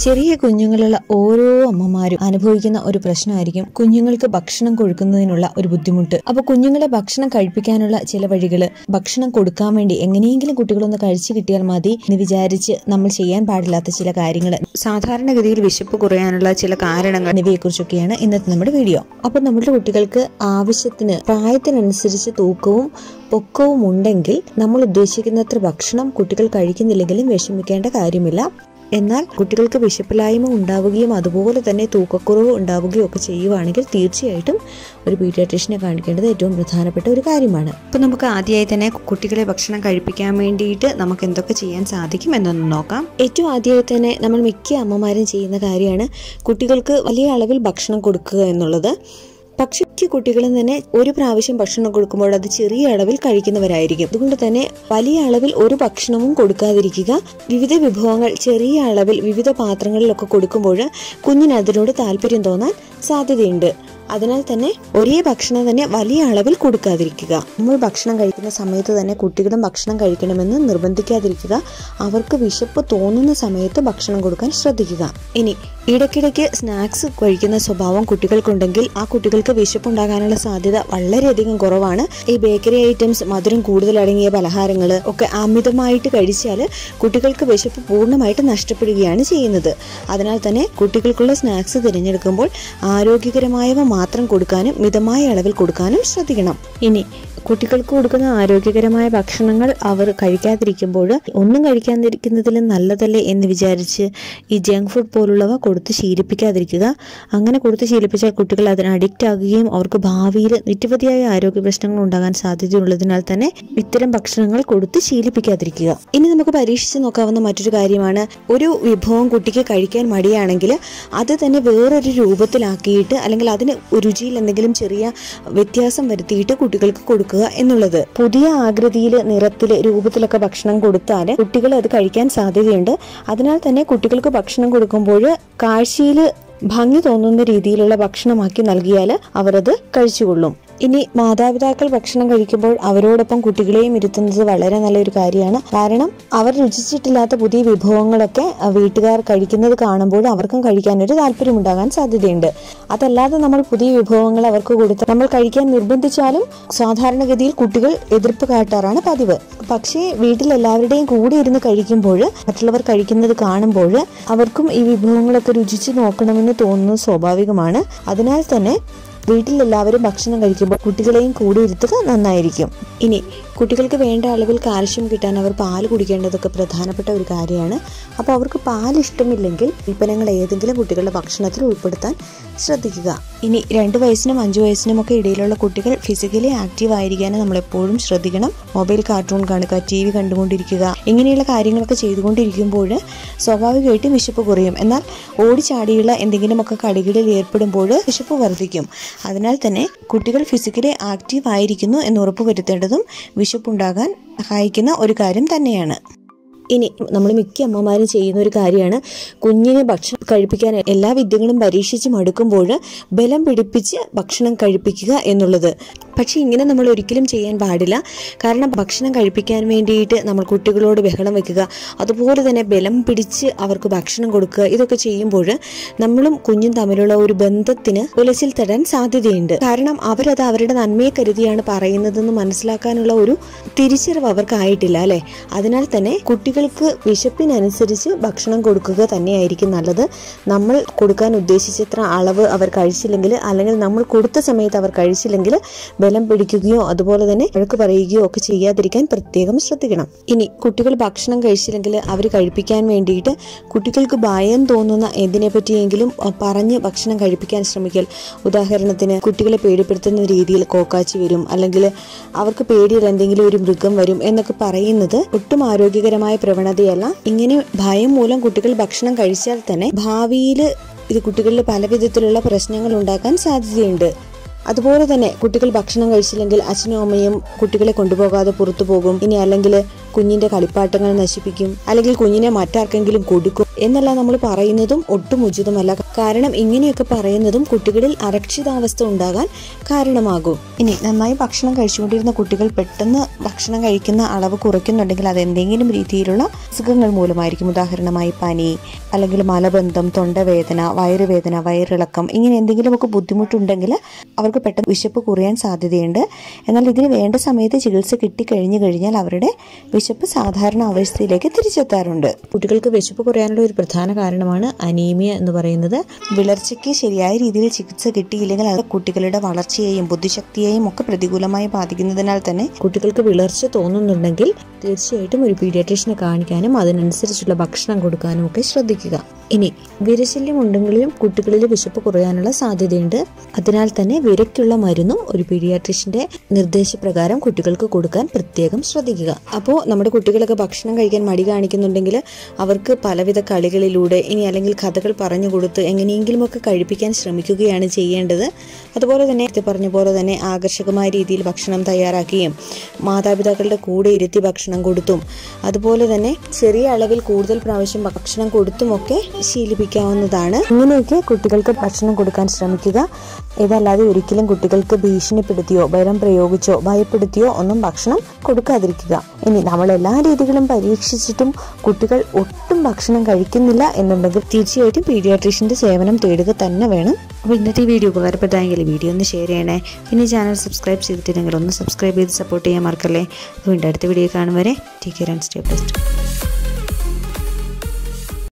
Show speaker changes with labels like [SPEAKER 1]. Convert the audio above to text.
[SPEAKER 1] ചെറിയ കുഞ്ഞുങ്ങളുള്ള ഓരോ അമ്മമാരും അനുഭവിക്കുന്ന ഒരു പ്രശ്നമായിരിക്കും കുഞ്ഞുങ്ങൾക്ക് ഭക്ഷണം കൊടുക്കുന്നതിനുള്ള ഒരു ബുദ്ധിമുട്ട് അപ്പൊ കുഞ്ഞുങ്ങളെ ഭക്ഷണം കഴിപ്പിക്കാനുള്ള ചില വഴികള് ഭക്ഷണം കൊടുക്കാൻ വേണ്ടി എങ്ങനെയെങ്കിലും കുട്ടികളൊന്ന് കഴിച്ചു കിട്ടിയാൽ മതി എന്ന് വിചാരിച്ച് നമ്മൾ ചെയ്യാൻ പാടില്ലാത്ത ചില കാര്യങ്ങൾ സാധാരണഗതിയിൽ വിശപ്പ് കുറയാനുള്ള ചില കാരണങ്ങൾ എന്നിവയെക്കുറിച്ചൊക്കെയാണ് ഇന്നത്തെ നമ്മുടെ വീഡിയോ അപ്പൊ നമ്മുടെ കുട്ടികൾക്ക് ആവശ്യത്തിന് പ്രായത്തിനനുസരിച്ച് തൂക്കവും പൊക്കവും ഉണ്ടെങ്കിൽ നമ്മൾ ഉദ്ദേശിക്കുന്നത്ര ഭക്ഷണം കുട്ടികൾ കഴിക്കുന്നില്ലെങ്കിലും വിഷമിക്കേണ്ട കാര്യമില്ല എന്നാൽ കുട്ടികൾക്ക് വിശപ്പില്ലായ്മ ഉണ്ടാവുകയും അതുപോലെ തന്നെ തൂക്കക്കുറവ് ഉണ്ടാവുകയും ഒക്കെ ചെയ്യുവാണെങ്കിൽ തീർച്ചയായിട്ടും ഒരു പീഡിയാട്രീഷനെ കാണിക്കേണ്ടത് ഏറ്റവും പ്രധാനപ്പെട്ട ഒരു കാര്യമാണ് അപ്പോൾ നമുക്ക് ആദ്യമായി തന്നെ കുട്ടികളെ ഭക്ഷണം കഴിപ്പിക്കാൻ വേണ്ടിയിട്ട് നമുക്ക് എന്തൊക്കെ ചെയ്യാൻ സാധിക്കും എന്നൊന്ന് നോക്കാം ഏറ്റവും ആദ്യമായി തന്നെ നമ്മൾ മിക്ക അമ്മമാരും ചെയ്യുന്ന കാര്യമാണ് കുട്ടികൾക്ക് വലിയ അളവിൽ ഭക്ഷണം കൊടുക്കുക എന്നുള്ളത് പക്ഷേ മിക്ക കുട്ടികളും തന്നെ ഒരു പ്രാവശ്യം ഭക്ഷണം കൊടുക്കുമ്പോൾ അത് ചെറിയ അളവിൽ കഴിക്കുന്നവരായിരിക്കും അതുകൊണ്ട് തന്നെ വലിയ അളവിൽ ഒരു ഭക്ഷണവും കൊടുക്കാതിരിക്കുക വിവിധ വിഭവങ്ങൾ ചെറിയ അളവിൽ വിവിധ പാത്രങ്ങളിലൊക്കെ കൊടുക്കുമ്പോൾ കുഞ്ഞിന് അതിനോട് താല്പര്യം തോന്നാൻ സാധ്യതയുണ്ട് അതിനാൽ തന്നെ ഒരേ ഭക്ഷണം തന്നെ വലിയ അളവിൽ കൊടുക്കാതിരിക്കുക നമ്മൾ ഭക്ഷണം കഴിക്കുന്ന സമയത്ത് തന്നെ കുട്ടികളും ഭക്ഷണം കഴിക്കണമെന്ന് നിർബന്ധിക്കാതിരിക്കുക അവർക്ക് വിശപ്പ് തോന്നുന്ന സമയത്ത് ഭക്ഷണം കൊടുക്കാൻ ശ്രദ്ധിക്കുക ഇനി ഇടയ്ക്കിടയ്ക്ക് സ്നാക്സ് കഴിക്കുന്ന സ്വഭാവം കുട്ടികൾക്കുണ്ടെങ്കിൽ ആ കുട്ടികൾക്ക് വിശപ്പുണ്ടാകാനുള്ള സാധ്യത വളരെയധികം കുറവാണ് ഈ ബേക്കറി ഐറ്റംസ് മധുരം കൂടുതൽ അടങ്ങിയ പലഹാരങ്ങൾ ഒക്കെ അമിതമായിട്ട് കഴിച്ചാൽ കുട്ടികൾക്ക് വിശപ്പ് പൂർണ്ണമായിട്ട് നഷ്ടപ്പെടുകയാണ് ചെയ്യുന്നത് അതിനാൽ തന്നെ കുട്ടികൾക്കുള്ള സ്നാക്സ് തിരഞ്ഞെടുക്കുമ്പോൾ ആരോഗ്യകരമായവ മാത്രം കൊടുക്കാനും മിതമായ അളവിൽ കൊടുക്കാനും ശ്രദ്ധിക്കണം ഇനി കുട്ടികൾക്ക് കൊടുക്കുന്ന ആരോഗ്യകരമായ ഭക്ഷണങ്ങൾ അവർ കഴിക്കാതിരിക്കുമ്പോൾ ഒന്നും കഴിക്കാതിരിക്കുന്നതിലും നല്ലതല്ലേ എന്ന് വിചാരിച്ച് ഈ ജങ്ക് ഫുഡ് പോലുള്ളവ കൊടുത്ത് ശീലിപ്പിക്കാതിരിക്കുക അങ്ങനെ കൊടുത്ത് ശീലിപ്പിച്ചാൽ കുട്ടികൾ അതിന് അഡിക്റ്റ് ആകുകയും അവർക്ക് ഭാവിയിൽ നിരവധിയായ ആരോഗ്യ പ്രശ്നങ്ങൾ ഉണ്ടാകാൻ സാധ്യതയുള്ളതിനാൽ തന്നെ ഇത്തരം ഭക്ഷണങ്ങൾ കൊടുത്ത് ശീലിപ്പിക്കാതിരിക്കുക ഇനി നമുക്ക് പരീക്ഷിച്ച് നോക്കാവുന്ന മറ്റൊരു കാര്യമാണ് ഒരു വിഭവം കുട്ടിക്ക് കഴിക്കാൻ മടിയാണെങ്കിൽ അത് തന്നെ വേറൊരു രൂപത്തിലാക്കിയിട്ട് അല്ലെങ്കിൽ അതിന് രുചിയിൽ എന്തെങ്കിലും ചെറിയ വ്യത്യാസം വരുത്തിയിട്ട് കുട്ടികൾക്ക് കൊടുക്കുക എന്നുള്ളത് പുതിയ ആകൃതിയിൽ നിറത്തിൽ രൂപത്തിലൊക്കെ ഭക്ഷണം കൊടുത്താൽ കുട്ടികൾ അത് കഴിക്കാൻ സാധ്യതയുണ്ട് അതിനാൽ തന്നെ കുട്ടികൾക്ക് ഭക്ഷണം കൊടുക്കുമ്പോൾ കാഴ്ചയിൽ ഭംഗി തോന്നുന്ന രീതിയിലുള്ള ഭക്ഷണമാക്കി നൽകിയാൽ അവരത് കഴിച്ചുകൊള്ളും ഇനി മാതാപിതാക്കൾ ഭക്ഷണം കഴിക്കുമ്പോൾ അവരോടൊപ്പം കുട്ടികളെയും ഇരുത്തുന്നത് വളരെ നല്ലൊരു കാര്യമാണ് കാരണം അവർ രുചിച്ചിട്ടില്ലാത്ത പുതിയ വിഭവങ്ങളൊക്കെ അഹ് വീട്ടുകാർ കഴിക്കുന്നത് കാണുമ്പോൾ അവർക്കും കഴിക്കാൻ ഒരു താല്പര്യമുണ്ടാകാൻ സാധ്യതയുണ്ട് അതല്ലാതെ നമ്മൾ പുതിയ വിഭവങ്ങൾ അവർക്ക് കൊടുത്ത് നമ്മൾ കഴിക്കാൻ നിർബന്ധിച്ചാലും സാധാരണഗതിയിൽ കുട്ടികൾ എതിർപ്പ് കാട്ടാറാണ് പതിവ് പക്ഷേ വീട്ടിൽ എല്ലാവരുടെയും കൂടെ ഇരുന്ന് കഴിക്കുമ്പോൾ മറ്റുള്ളവർ കഴിക്കുന്നത് കാണുമ്പോൾ അവർക്കും ഈ വിഭവങ്ങളൊക്കെ രുചിച്ച് നോക്കണമെന്ന് തോന്നുന്നത് സ്വാഭാവികമാണ് അതിനാൽ തന്നെ വീട്ടിൽ എല്ലാവരും ഭക്ഷണം കഴിക്കുമ്പോൾ കുട്ടികളെയും കൂടി ഇരുത്തുക നന്നായിരിക്കും ഇനി കുട്ടികൾക്ക് വേണ്ട അളവിൽ കാൽഷ്യം കിട്ടാൻ അവർ പാൽ കുടിക്കേണ്ടതൊക്കെ പ്രധാനപ്പെട്ട ഒരു കാര്യമാണ് അപ്പോൾ അവർക്ക് പാൽ ഇഷ്ടമില്ലെങ്കിൽ ഉൽപ്പന്നങ്ങൾ ഏതെങ്കിലും കുട്ടികളുടെ ഭക്ഷണത്തിൽ ഉൾപ്പെടുത്താൻ ശ്രദ്ധിക്കുക ഇനി രണ്ട് വയസ്സിനും അഞ്ച് വയസ്സിനും ഒക്കെ ഇടയിലുള്ള കുട്ടികൾ ഫിസിക്കലി ആക്റ്റീവ് ആയിരിക്കാനും നമ്മൾ എപ്പോഴും ശ്രദ്ധിക്കണം മൊബൈൽ കാർട്ടൂൺ കാണുക ടി വി കണ്ടുകൊണ്ടിരിക്കുക ഇങ്ങനെയുള്ള കാര്യങ്ങളൊക്കെ ചെയ്തുകൊണ്ടിരിക്കുമ്പോൾ സ്വാഭാവികമായിട്ടും വിശപ്പ് കുറയും എന്നാൽ ഓടിച്ചാടിയുള്ള എന്തെങ്കിലുമൊക്കെ കളികളിൽ ഏർപ്പെടുമ്പോൾ വിശപ്പ് വർദ്ധിക്കും അതിനാൽ തന്നെ കുട്ടികൾ ഫിസിക്കലി ആക്റ്റീവ് ആയിരിക്കുന്നു എന്ന് ഉറപ്പുവരുത്തേണ്ടതും വിശപ്പുണ്ടാകാൻ സഹായിക്കുന്ന ഒരു കാര്യം തന്നെയാണ് ഇനി നമ്മൾ മിക്ക അമ്മമാരും ചെയ്യുന്ന ഒരു കാര്യമാണ് കുഞ്ഞിനെ ഭക്ഷണം കഴിപ്പിക്കാൻ എല്ലാ വിദ്യകളും പരീക്ഷിച്ച് മടുക്കുമ്പോൾ ബലം പിടിപ്പിച്ച് ഭക്ഷണം കഴിപ്പിക്കുക എന്നുള്ളത് പക്ഷേ ഇങ്ങനെ നമ്മൾ ഒരിക്കലും ചെയ്യാൻ പാടില്ല കാരണം ഭക്ഷണം കഴിപ്പിക്കാൻ വേണ്ടിയിട്ട് നമ്മൾ കുട്ടികളോട് ബഹളം വെക്കുക അതുപോലെ തന്നെ ബലം പിടിച്ച് അവർക്ക് ഭക്ഷണം കൊടുക്കുക ഇതൊക്കെ ചെയ്യുമ്പോൾ നമ്മളും കുഞ്ഞും തമ്മിലുള്ള ഒരു ബന്ധത്തിന് ഉലച്ചിൽ തരാൻ സാധ്യതയുണ്ട് കാരണം അവരത് അവരുടെ നന്മയെ കരുതിയാണ് പറയുന്നതെന്ന് മനസ്സിലാക്കാനുള്ള ഒരു തിരിച്ചറിവ് അവർക്കായിട്ടില്ല അല്ലെ അതിനാൽ തന്നെ കുട്ടികൾക്ക് വിശപ്പിനനുസരിച്ച് ഭക്ഷണം കൊടുക്കുക തന്നെയായിരിക്കും നല്ലത് നമ്മൾ കൊടുക്കാൻ ഉദ്ദേശിച്ചത്ര അളവ് അവർ കഴിച്ചില്ലെങ്കിൽ അല്ലെങ്കിൽ നമ്മൾ കൊടുത്ത സമയത്ത് അവർ കഴിച്ചില്ലെങ്കിൽ ബലം പിടിക്കുകയോ അതുപോലെ തന്നെ വഴക്ക് പറയുകയോ ഒക്കെ ചെയ്യാതിരിക്കാൻ പ്രത്യേകം ശ്രദ്ധിക്കണം ഇനി കുട്ടികൾ ഭക്ഷണം കഴിച്ചില്ലെങ്കിൽ അവർ കഴിപ്പിക്കാൻ വേണ്ടിയിട്ട് കുട്ടികൾക്ക് ഭയം തോന്നുന്ന എന്തിനെ പറ്റിയെങ്കിലും അഹ് പറഞ്ഞ് ഭക്ഷണം കഴിപ്പിക്കാൻ ശ്രമിക്കൽ ഉദാഹരണത്തിന് കുട്ടികളെ പേടിപ്പെടുത്തുന്ന രീതിയിൽ കോക്കാച്ചി വരും അല്ലെങ്കിൽ അവർക്ക് പേടിയിൽ എന്തെങ്കിലും ഒരു മൃഗം വരും എന്നൊക്കെ പറയുന്നത് ഒട്ടും ആരോഗ്യകരമായ പ്രവണതയല്ല ഇങ്ങനെ ഭയം മൂലം കുട്ടികൾ ഭക്ഷണം കഴിച്ചാൽ തന്നെ ഭാവിയിൽ ഇത് കുട്ടികളിൽ പല വിധത്തിലുള്ള പ്രശ്നങ്ങൾ ഉണ്ടാക്കാൻ സാധ്യതയുണ്ട് അതുപോലെ തന്നെ കുട്ടികൾ ഭക്ഷണം കഴിച്ചില്ലെങ്കിൽ അച്ഛനും അമ്മയും കുട്ടികളെ കൊണ്ടുപോകാതെ പുറത്തു പോകും ഇനി അല്ലെങ്കിൽ കുഞ്ഞിന്റെ കളിപ്പാട്ടങ്ങൾ നശിപ്പിക്കും അല്ലെങ്കിൽ കുഞ്ഞിനെ മറ്റാർക്കെങ്കിലും കൊടുക്കും എന്നല്ല നമ്മൾ പറയുന്നതും ഒട്ടും ഉചിതമല്ല കാരണം ഇങ്ങനെയൊക്കെ പറയുന്നതും കുട്ടികളിൽ അരക്ഷിതാവസ്ഥ ഉണ്ടാകാൻ കാരണമാകും ഇനി നന്നായി ഭക്ഷണം കഴിച്ചുകൊണ്ടിരുന്ന കുട്ടികൾ പെട്ടെന്ന് ഭക്ഷണം കഴിക്കുന്ന അളവ് കുറയ്ക്കുന്നുണ്ടെങ്കിൽ അത് എന്തെങ്കിലും രീതിയിലുള്ള അസുഖങ്ങൾ മൂലമായിരിക്കും ഉദാഹരണമായി പനി അല്ലെങ്കിൽ മലബന്ധം തൊണ്ടവേദന വയറുവേദന വയറിളക്കം ഇങ്ങനെ എന്തെങ്കിലുമൊക്കെ ബുദ്ധിമുട്ടുണ്ടെങ്കിൽ അവർക്ക് പെട്ടെന്ന് വിശപ്പ് കുറയാൻ സാധ്യതയുണ്ട് എന്നാൽ ഇതിന് വേണ്ട സമയത്ത് ചികിത്സ കിട്ടിക്കഴിഞ്ഞു കഴിഞ്ഞാൽ അവരുടെ വിശപ്പ് സാധാരണ അവസ്ഥയിലേക്ക് തിരിച്ചെത്താറുണ്ട് കുട്ടികൾക്ക് വിശപ്പ് കുറയാനുള്ള ഒരു പ്രധാന കാരണമാണ് അനീമിയ എന്ന് പറയുന്നത് വിളർച്ചയ്ക്ക് ശരിയായ രീതിയിൽ ചികിത്സ കിട്ടിയില്ലെങ്കിൽ അത് കുട്ടികളുടെ വളർച്ചയെയും ബുദ്ധിശക്തിയെയും ഒക്കെ പ്രതികൂലമായി ബാധിക്കുന്നതിനാൽ തന്നെ കുട്ടികൾക്ക് വിളർച്ച തോന്നുന്നുണ്ടെങ്കിൽ തീർച്ചയായിട്ടും ഒരു പീഡിയാട്രീഷനെ കാണിക്കാനും അതിനനുസരിച്ചുള്ള ഭക്ഷണം കൊടുക്കാനും ഒക്കെ ശ്രദ്ധിക്കുക ഇനി വിരശല്യം ഉണ്ടെങ്കിലും കുട്ടികളിൽ വിശപ്പ് കുറയാനുള്ള സാധ്യതയുണ്ട് അതിനാൽ തന്നെ വിരയ്ക്കുള്ള മരുന്നും ഒരു പീഡിയാട്രീഷ്യന്റെ നിർദ്ദേശപ്രകാരം കുട്ടികൾക്ക് കൊടുക്കാൻ പ്രത്യേകം ശ്രദ്ധിക്കുക അപ്പോൾ നമ്മുടെ കുട്ടികളൊക്കെ ഭക്ഷണം കഴിക്കാൻ മടി കാണിക്കുന്നുണ്ടെങ്കിൽ അവർക്ക് പലവിധ കളികളിലൂടെ ഇനി അല്ലെങ്കിൽ കഥകൾ പറഞ്ഞു കൊടുത്ത് എങ്ങനെയെങ്കിലുമൊക്കെ കഴിപ്പിക്കാൻ ശ്രമിക്കുകയാണ് ചെയ്യേണ്ടത് അതുപോലെ തന്നെ നേരത്തെ പറഞ്ഞ പോലെ തന്നെ ആകർഷകമായ രീതിയിൽ ഭക്ഷണം തയ്യാറാക്കുകയും മാതാപിതാക്കളുടെ കൂടെ ഇരുത്തി ഭക്ഷണം കൊടുത്തും അതുപോലെ തന്നെ ചെറിയ അളവിൽ കൂടുതൽ പ്രാവശ്യം ഭക്ഷണം കൊടുത്തുമൊക്കെ ശീലിപ്പിക്കാവുന്നതാണ് ഇങ്ങനെയൊക്കെ കുട്ടികൾക്ക് ഭക്ഷണം കൊടുക്കാൻ ശ്രമിക്കുക ഇതല്ലാതെ ഒരിക്കലും കുട്ടികൾക്ക് ഭീഷണിപ്പെടുത്തിയോ ബലം പ്രയോഗിച്ചോ ഭയപ്പെടുത്തിയോ ഒന്നും ഭക്ഷണം കൊടുക്കാതിരിക്കുക ഇനി നമ്മൾ എല്ലാ രീതികളും പരീക്ഷിച്ചിട്ടും കുട്ടികൾ ഒട്ടും ഭക്ഷണം കഴിക്കുന്നില്ല എന്നുണ്ടെങ്കിൽ തീർച്ചയായിട്ടും പീഡിയാട്രീഷ്യന്റെ സേവനം തേടുക തന്നെ വേണം അപ്പോൾ ഇന്നത്തെ ഈ വീഡിയോ ഉപകാരപ്പെട്ടെങ്കിൽ വീഡിയോ ഒന്ന് ഷെയർ ചെയ്യണേ പിന്നെ ചാനൽ സബ്സ്ക്രൈബ് ചെയ്തിട്ടില്ലെങ്കിൽ ഒന്ന് സബ്സ്ക്രൈബ് ചെയ്ത് സപ്പോർട്ട് ചെയ്യാൻ മറക്കല്ലേ വീണ്ടും അടുത്ത വീഡിയോ കാണും വരെ take care and stay best